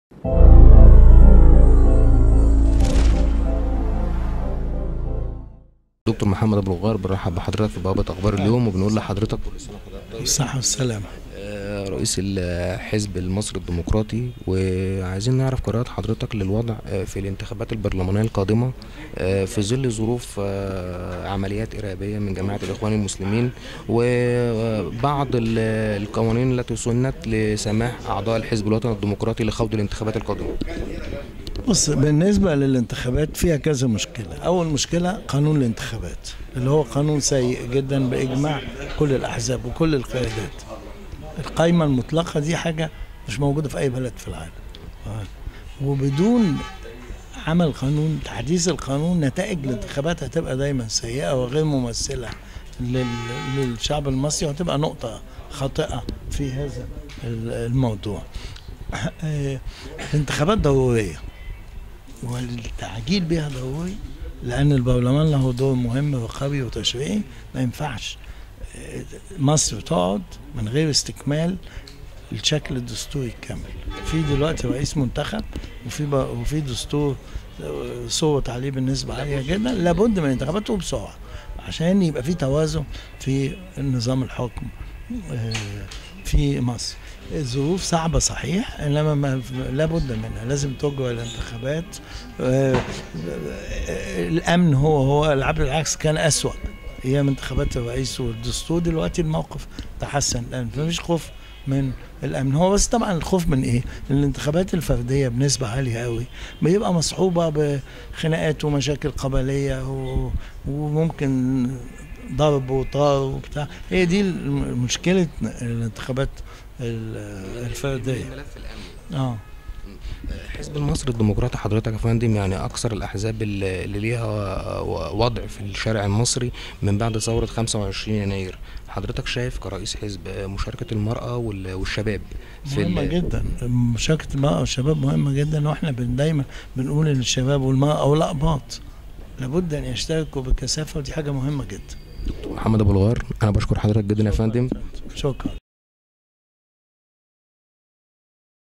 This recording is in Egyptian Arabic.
دكتور محمد ابو الغار بنرحب بحضرتك في بوابه اخبار اليوم وبنقول لحضرتك كل سنه وحضرتك طيب. بالصحة والسلامة آه، رئيس الحزب المصري الديمقراطي وعايزين نعرف قراءة حضرتك للوضع آه، في الانتخابات البرلمانية القادمة آه، في ظل ظروف آه، عمليات إرهابية من جماعة الإخوان المسلمين وبعض ال- القوانين التي سنت لسماح أعضاء الحزب الوطني الديمقراطي لخوض الانتخابات القادمة بص بالنسبة للانتخابات فيها كذا مشكلة أول مشكلة قانون الانتخابات اللي هو قانون سيء جدا بإجماع كل الأحزاب وكل القيادات القايمة المطلقة دي حاجة مش موجودة في أي بلد في العالم آه. وبدون عمل قانون تحديث القانون نتائج الانتخابات هتبقى دايما سيئة وغير ممثلة لل- للشعب المصري وهتبقى نقطة خاطئة في هذا الموضوع آه، الانتخابات ضرورية والتعجيل بها ضروري لأن البرلمان له دور مهم وقوي وتشريعي ما ينفعش آه، مصر تقعد من غير استكمال الشكل الدستوري الكامل في دلوقتي رئيس منتخب وفي ب- وفي دستور آه، صوت عليه بالنسبة عالية جدا لابد من انتخاباته بسرعة عشان يبقى في توازن في نظام الحكم آه، في مصر الظروف صعبة صحيح إنما ما لابد منها لازم تجرى الانتخابات آه، آه، الأمن هو هو العبد بالعكس كان أسوأ أيام انتخابات الرئيس والدستور دلوقتي الموقف تحسن لأن مفيش خوف من الامن هو بس طبعا الخوف من ايه الانتخابات الفرديه بنسبه عاليه قوي بيبقى مصحوبه بخناقات ومشاكل قبليه و... وممكن ضرب وطار وبتاع هي دي الم- مشكله الانتخابات ال- الفرديه ملف الأمن اه حزب المصري الديمقراطي حضرتك يا فندم يعني اكثر الاحزاب اللي اللي ليها وضع في الشارع المصري من بعد ثوره 25 يناير حضرتك شايف كرئيس حزب مشاركه المراه وال- والشباب في مهمة ال- جدا مشاركة المرأة والشباب مهمة جدا واحنا بن دايما بنقول ان الشباب والمرأة والأقباط لابد ان يشتركوا بكثافة ودي حاجة مهمة جدا محمد ابو الغار انا بشكر حضرتك جدا يا فندم شكرا